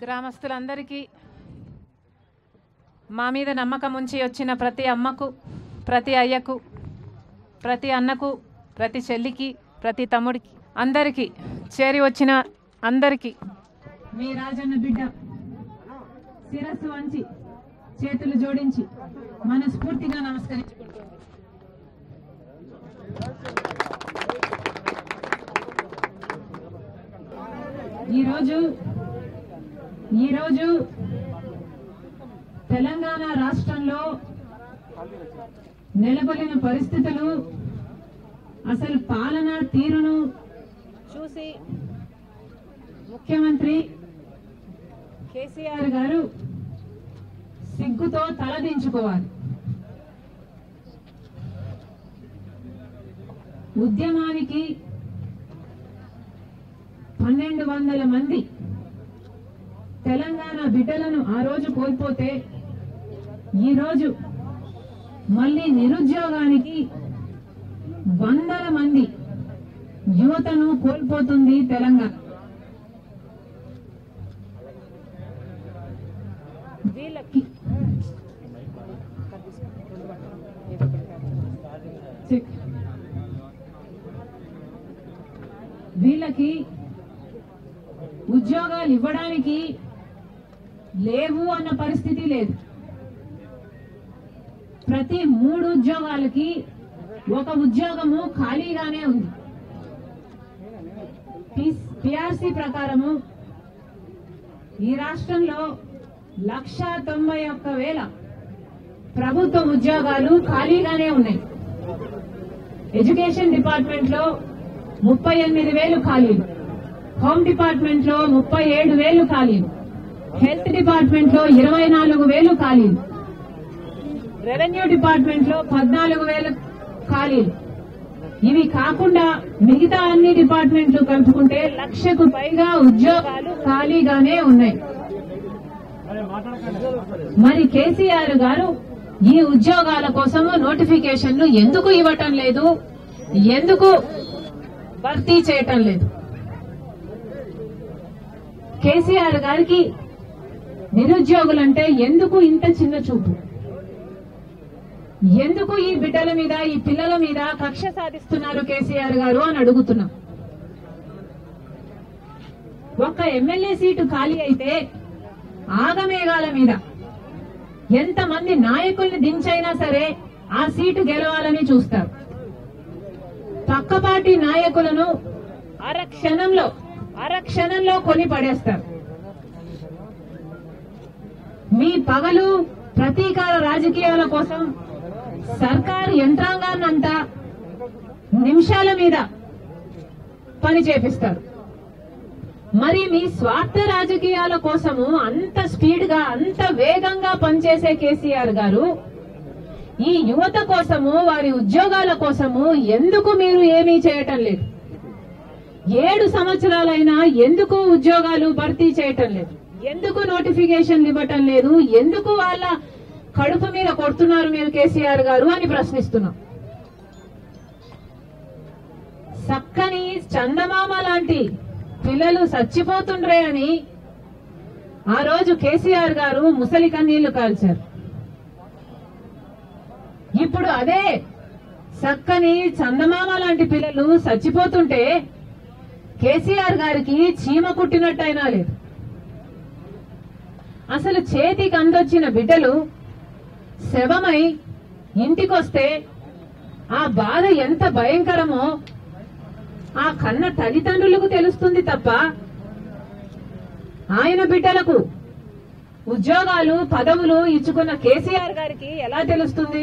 గ్రామస్తులందరికీ మా మీద నమ్మకం ఉంచి వచ్చిన ప్రతి అమ్మకు ప్రతి అయ్యకు ప్రతి అన్నకు ప్రతి చెల్లికి ప్రతి తమ్ముడికి అందరికీ చేరి వచ్చిన అందరికీ మీ రాజన్న బిడ్డ శిరస్సు వంచి చేతులు జోడించి మనస్ఫూర్తిగా నమస్కరించుకుంటున్నాను ఈరోజు ఈరోజు తెలంగాణ రాష్ట్రంలో నెలకొలిన పరిస్థితులు అసలు పాలన తీరును చూసి ముఖ్యమంత్రి కేసీఆర్ గారు సిగ్గుతో తలదించుకోవాలి ఉద్యమానికి పన్నెండు వందల మంది తెలంగాణ బిడ్డలను ఆ రోజు కోల్పోతే ఈ రోజు మళ్ళీ నిరుద్యోగానికి వందల మంది యువతను కోల్పోతుంది తెలంగాణ వీళ్ళకి చెక్. వీళ్ళకి ఉద్యోగాలు ఇవ్వడానికి లేవు అన్న పరిస్థితి లేదు ప్రతి మూడు ఉద్యోగాలకి ఒక ఉద్యోగము ఖాళీగానే ఉంది పిఆర్సి ప్రకారము ఈ రాష్ట్రంలో లక్ష తొంభై ఒక్క వేల ప్రభుత్వ ఉద్యోగాలు ఖాళీగానే ఉన్నాయి ఎడ్యుకేషన్ డిపార్ట్మెంట్ లో ముప్పై ఎనిమిది వేలు ఖాళీలు హోమ్ డిపార్ట్మెంట్ లో ముప్పై ఏడు వేలు ఖాళీలు హెల్త్ డిపార్ట్మెంట్ లో ఇరవై నాలుగు వేలు ఖాళీలు రెవెన్యూ డిపార్ట్మెంట్ లో పద్నాలుగు వేలు ఖాళీలు ఇవి కాకుండా మిగతా అన్ని డిపార్ట్మెంట్లు కలుపుకుంటే లక్షకు పైగా ఉద్యోగాలు ఖాళీగానే ఉన్నాయి మరి కేసీఆర్ గారు ఈ ఉద్యోగాల కోసము నోటిఫికేషన్లు ఎందుకు ఇవ్వటం లేదు ఎందుకు భర్తీ చేయటం లేదు కేసీఆర్ గారికి నిరుద్యోగులంటే ఎందుకు ఇంత చిన్న చూపు ఎందుకు ఈ బిడ్డల మీద ఈ పిల్లల మీద కక్ష సాధిస్తున్నారు కేసీఆర్ గారు అని అడుగుతున్నాం ఒక్క ఎమ్మెల్యే సీటు ఖాళీ అయితే ఆగమేఘాల మీద ఎంతమంది నాయకుల్ని దించైనా సరే ఆ సీటు గెలవాలని చూస్తారు పక్కపాటి నాయకులను అర క్షణంలో అర క్షణంలో కొని పడేస్తారు మీ పగలు ప్రతీకార రాజకీయాల కోసం సర్కారు యంత్రాంగాన్నంతా నిమిషాల మీద పని చేపిస్తారు మరి మీ స్వార్థ రాజకీయాల కోసము అంత స్పీడ్ గా అంత వేగంగా పనిచేసే కేసీఆర్ గారు ఈ యువత కోసము వారి ఉద్యోగాల కోసము ఎందుకు మీరు ఏమీ చేయటం లేదు ఏడు సంవత్సరాలైనా ఎందుకు ఉద్యోగాలు భర్తీ చేయటం లేదు ఎందుకు నోటిఫికేషన్లు ఇవ్వటం లేదు ఎందుకు వాళ్ళ కడుపు మీద కొడుతున్నారు మీరు కేసీఆర్ గారు అని ప్రశ్నిస్తున్నాం చక్కని చందమామ లాంటి పిల్లలు చచ్చిపోతుండ్రే అని ఆ రోజు కేసీఆర్ గారు ముసలి కన్నీళ్లు కాల్చారు ఇప్పుడు అదే చక్కని చందమామ లాంటి పిల్లలు చచ్చిపోతుంటే కేసీఆర్ గారికి చీమ కుట్టినట్టయినా లేదు అసలు చేతికి అందొచ్చిన బిడ్డలు శవమై ఇంటికొస్తే ఆ బాధ ఎంత భయంకరమో ఆ కన్న తల్లిదండ్రులకు తెలుస్తుంది తప్ప ఆయన బిడ్డలకు ఉద్యోగాలు పదవులు ఇచ్చుకున్న కేసీఆర్ గారికి ఎలా తెలుస్తుంది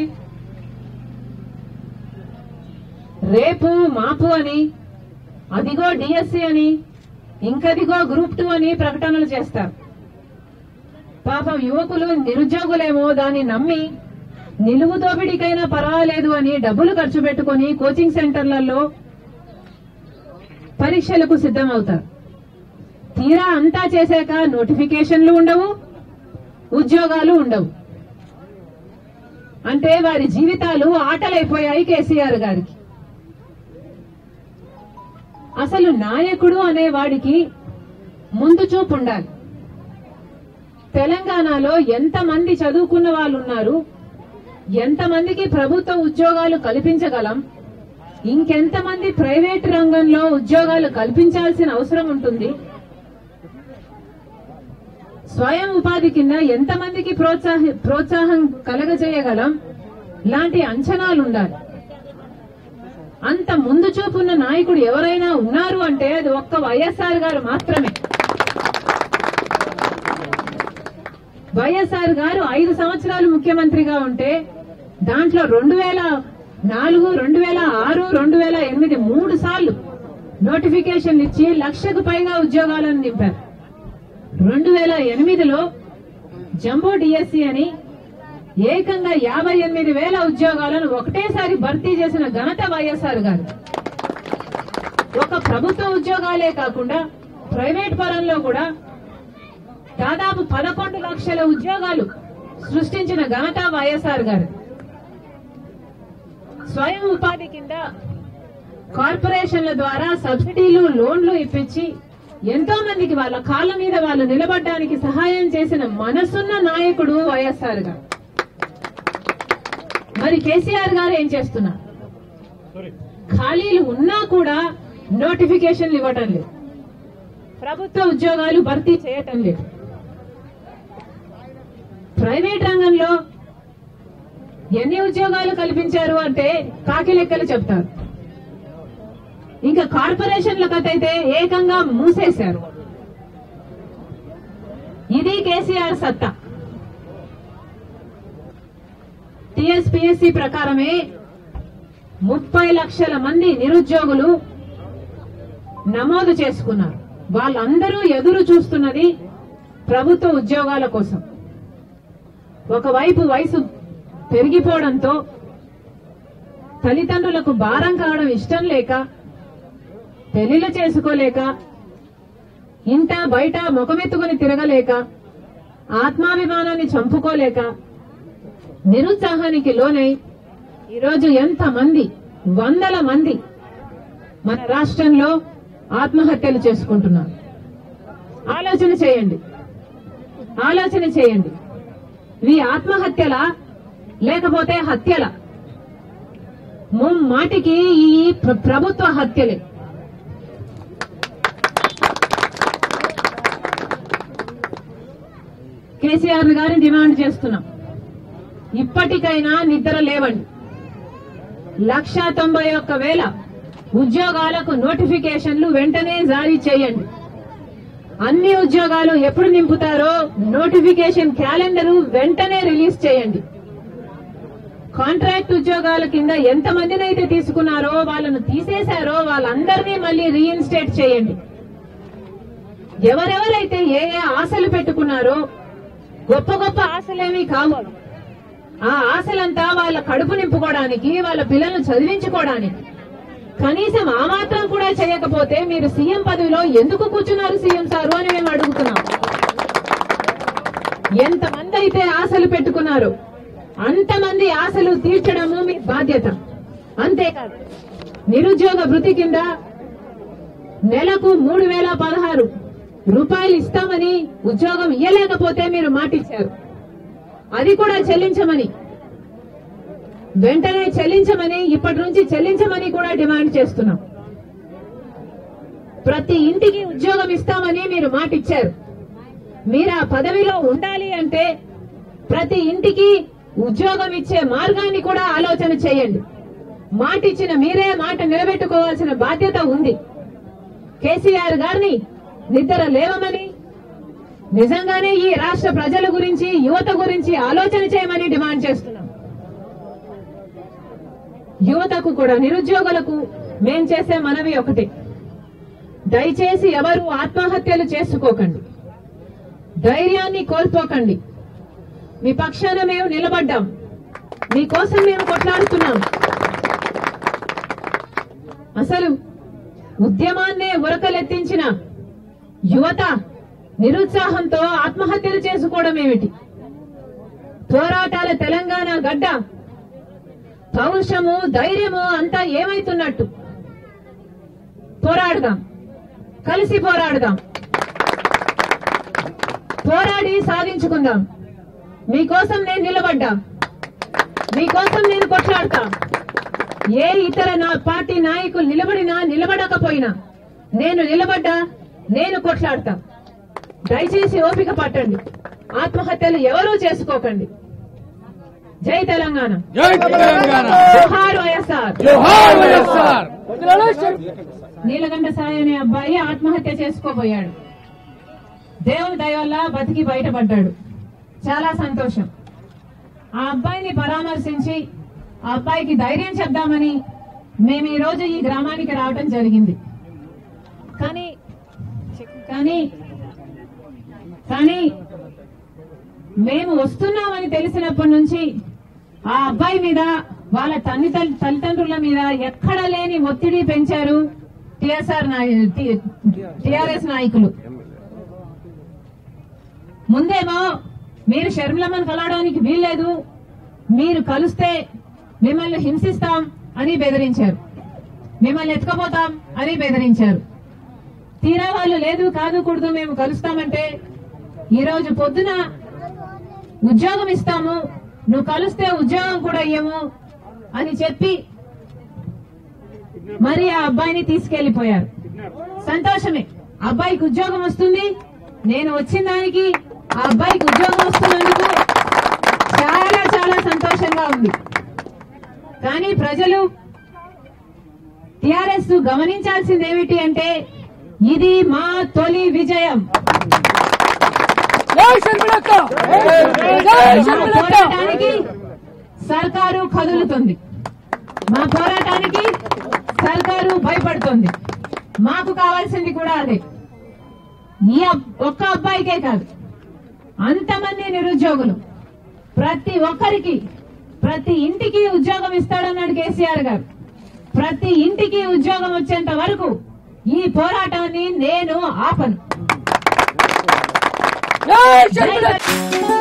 రేపు మాపు అని అదిగో డిఎస్సి అని ఇంకదిగో గ్రూప్ టూ అని ప్రకటనలు చేస్తారు పాపం యువకులు నిరుద్యోగులేమో దాన్ని నమ్మి నిలువు దోపిడీకైనా పర్వాలేదు అని డబ్బులు ఖర్చు పెట్టుకుని కోచింగ్ సెంటర్లలో పరీక్షలకు సిద్ధమవుతారు తీరా అంతా చేశాక నోటిఫికేషన్లు ఉండవు ఉద్యోగాలు ఉండవు అంటే వారి జీవితాలు ఆటలైపోయాయి కేసీఆర్ గారికి అసలు నాయకుడు అనే వాడికి ముందు చూపు ఉండాలి తెలంగాణలో ఎంతమంది చదువుకున్న వాళ్ళు ఉన్నారు ఎంతమందికి ప్రభుత్వ ఉద్యోగాలు కల్పించగలం ఇంకెంతమంది ప్రైవేట్ రంగంలో ఉద్యోగాలు కల్పించాల్సిన అవసరం ఉంటుంది స్వయం ఉపాధి కింద ఎంతమందికి ప్రోత్సాహ ప్రోత్సాహం కలగజేయగలం లాంటి అంచనాలు ఉండాలి అంత ముందు చూపున్న నాయకుడు ఎవరైనా ఉన్నారు అంటే అది ఒక్క వైఎస్ఆర్ గారు మాత్రమే వైఎస్ఆర్ గారు ఐదు సంవత్సరాలు ముఖ్యమంత్రిగా ఉంటే దాంట్లో రెండు వేల నాలుగు రెండు వేల ఆరు రెండు వేల ఎనిమిది మూడు సార్లు నోటిఫికేషన్లు ఇచ్చి లక్షకు పైగా ఉద్యోగాలను నింపారు రెండు వేల ఎనిమిదిలో జంబో డిఎస్సి అని ఏకంగా యాభై ఎనిమిది వేల ఉద్యోగాలను ఒకటేసారి భర్తీ చేసిన ఘనత వైఎస్ఆర్ గారు ఒక ప్రభుత్వ ఉద్యోగాలే కాకుండా ప్రైవేట్ పరంలో కూడా దాదాపు పదకొండు లక్షల ఉద్యోగాలు సృష్టించిన ఘనత వైఎస్ఆర్ గారు స్వయం ఉపాధి కింద కార్పొరేషన్ల ద్వారా సబ్సిడీలు లోన్లు ఇప్పించి ఎంతో మందికి వాళ్ళ కాళ్ళ మీద వాళ్ళు నిలబడడానికి సహాయం చేసిన మనసున్న నాయకుడు వైఎస్ఆర్ గారు మరి కేసీఆర్ గారు ఏం చేస్తున్నారు ఖాళీలు ఉన్నా కూడా నోటిఫికేషన్లు ఇవ్వటం లేదు ప్రభుత్వ ఉద్యోగాలు భర్తీ చేయటం లేదు ప్రైవేట్ రంగంలో ఎన్ని ఉద్యోగాలు కల్పించారు అంటే కాకి లెక్కలు చెప్తారు ఇంకా కార్పొరేషన్ల కథ అయితే ఏకంగా మూసేశారు ఇది కేసీఆర్ సత్తా టిఎస్పిఎస్సి ప్రకారమే ముప్పై లక్షల మంది నిరుద్యోగులు నమోదు చేసుకున్నారు వాళ్ళందరూ ఎదురు చూస్తున్నది ప్రభుత్వ ఉద్యోగాల కోసం ఒకవైపు వయసు పెరిగిపోవడంతో తల్లిదండ్రులకు భారం కావడం ఇష్టం లేక పెళ్లిళ్ళు చేసుకోలేక ఇంట బయట ముఖమెత్తుకుని తిరగలేక ఆత్మాభిమానాన్ని చంపుకోలేక నిరుత్సాహానికి లోనై ఈరోజు ఎంతమంది వందల మంది మన రాష్ట్రంలో ఆత్మహత్యలు చేసుకుంటున్నారు ఆలోచన చేయండి ఆలోచన చేయండి ఇవి ఆత్మహత్యల లేకపోతే హత్యల మాటికి ఈ ప్ర- ప్రభుత్వ హత్యలే కేసీఆర్ గారిని డిమాండ్ చేస్తున్నాం ఇప్పటికైనా నిద్ర లేవండి లక్ష తొంభై ఒక్క వేల ఉద్యోగాలకు నోటిఫికేషన్లు వెంటనే జారీ చేయండి అన్ని ఉద్యోగాలు ఎప్పుడు నింపుతారో నోటిఫికేషన్ క్యాలెండర్ వెంటనే రిలీజ్ చేయండి కాంట్రాక్ట్ ఉద్యోగాల కింద ఎంత మందినైతే తీసుకున్నారో వాళ్ళను తీసేశారో వాళ్ళందరినీ మళ్ళీ రీఇన్స్టేట్ చేయండి ఎవరెవరైతే ఏ ఏ ఆశలు పెట్టుకున్నారో గొప్ప గొప్ప ఆశలేమీ కావు అవి. ఆ ఆశలంతా వాళ్ళ కడుపు నింపుకోవడానికి వాళ్ళ పిల్లలను చదివించుకోవడానికి కనీసం ఆ మాత్రం కూడా చేయకపోతే మీరు సీఎం పదవిలో ఎందుకు కూర్చున్నారు సీఎం సారు అని మేము అడుగుతున్నాం ఎంతమంది అయితే ఆశలు పెట్టుకున్నారు అంతమంది ఆశలు తీర్చడము మీ బాధ్యత అంతేకాదు నిరుద్యోగ భృతి కింద నెలకు మూడు వేల పదహారు రూపాయలు ఇస్తామని ఉద్యోగం ఇయ్యలేకపోతే మీరు మాటిచ్చారు అది కూడా చెల్లించమని వెంటనే చెల్లించమని ఇప్పటి నుంచి చెల్లించమని కూడా డిమాండ్ చేస్తున్నాం ప్రతి ఇంటికి ఉద్యోగం ఇస్తామని మీరు మాటిచ్చారు మీరు ఆ పదవిలో ఉండాలి అంటే ప్రతి ఇంటికి ఉద్యోగం ఇచ్చే మార్గాన్ని కూడా ఆలోచన చేయండి మాటిచ్చిన మీరే మాట నిలబెట్టుకోవాల్సిన బాధ్యత ఉంది కేసీఆర్ గారిని నిద్ర లేవమని నిజంగానే ఈ రాష్ట్ర ప్రజల గురించి యువత గురించి ఆలోచన చేయమని డిమాండ్ చేస్తున్నాం యువతకు కూడా నిరుద్యోగులకు మేం చేసే మనవి ఒకటి దయచేసి ఎవరు ఆత్మహత్యలు చేసుకోకండి ధైర్యాన్ని కోల్పోకండి మీ పక్షాన మేము నిలబడ్డాం మీకోసం మేము కొట్లాడుతున్నాం అసలు ఉద్యమాన్నే ఉరకలెత్తించిన యువత నిరుత్సాహంతో ఆత్మహత్యలు చేసుకోవడం ఏమిటి పోరాటాల తెలంగాణ గడ్డ పౌరుషము ధైర్యము అంతా ఏమైతున్నట్టు పోరాడదాం కలిసి పోరాడదాం పోరాడి సాధించుకుందాం మీకోసం నేను నిలబడ్డా మీకోసం నేను కొట్లాడతా ఏ ఇతర నా పార్టీ నాయకులు నిలబడినా నిలబడకపోయినా నేను నిలబడ్డా నేను కొట్లాడతా దయచేసి ఓపిక పట్టండి ఆత్మహత్యలు ఎవరూ చేసుకోకండి జై తెలంగాణ జై తెలంగాణ జోహార్ వైఎస్ఆర్ జోహార్ వైఎస్ఆర్ నీలకంఠ సాయి అనే అబ్బాయి ఆత్మహత్య చేసుకోబోయాడు దేవుని దయ వల్ల బతికి బయటపడ్డాడు చాలా సంతోషం ఆ అబ్బాయిని పరామర్శించి ఆ అబ్బాయికి ధైర్యం చెప్దామని మేము ఈ రోజు ఈ గ్రామానికి రావటం జరిగింది కానీ కానీ కానీ మేము వస్తున్నామని తెలిసినప్పటి నుంచి ఆ అబ్బాయి మీద వాళ్ళ తల్లి తల్లిదండ్రుల మీద ఎక్కడ లేని ఒత్తిడి పెంచారు టిఎస్ఆర్ టిఆర్ఎస్ నాయకులు ముందేమో మీరు షర్మిలమ్మను కలవడానికి వీల్లేదు మీరు కలిస్తే మిమ్మల్ని హింసిస్తాం అని బెదిరించారు మిమ్మల్ని ఎత్తుకపోతాం అని బెదిరించారు తీరా వాళ్ళు లేదు కాదు కూడదు మేము కలుస్తామంటే ఈ రోజు పొద్దున ఉద్యోగం ఇస్తాము నువ్వు కలిస్తే ఉద్యోగం కూడా ఇయ్యము అని చెప్పి మరి ఆ అబ్బాయిని తీసుకెళ్లిపోయారు సంతోషమే అబ్బాయికి ఉద్యోగం వస్తుంది నేను వచ్చిన దానికి ఆ అబ్బాయికి ఉద్యోగం వస్తున్నందుకు చాలా చాలా సంతోషంగా ఉంది కానీ ప్రజలు టిఆర్ఎస్ గమనించాల్సింది ఏమిటి అంటే ఇది మా తొలి విజయం జై షర్మిలక్క జై మా షర్మిలక్క పోరాటానికి సర్కారు కదులుతుంది మా పోరాటానికి సర్కారు భయపడుతుంది మాకు కావాల్సింది కూడా అదే ఈ అబ్- ఒక్క అబ్బాయికే కాదు అంతమంది నిరుద్యోగులు ప్రతి ఒక్కరికి ప్రతి ఇంటికి ఉద్యోగం ఇస్తాడన్నాడు కేసీఆర్ గారు ప్రతి ఇంటికి ఉద్యోగం వచ్చేంత వరకు ఈ పోరాటాన్ని నేను ఆపను జై జై షర్మిలక్క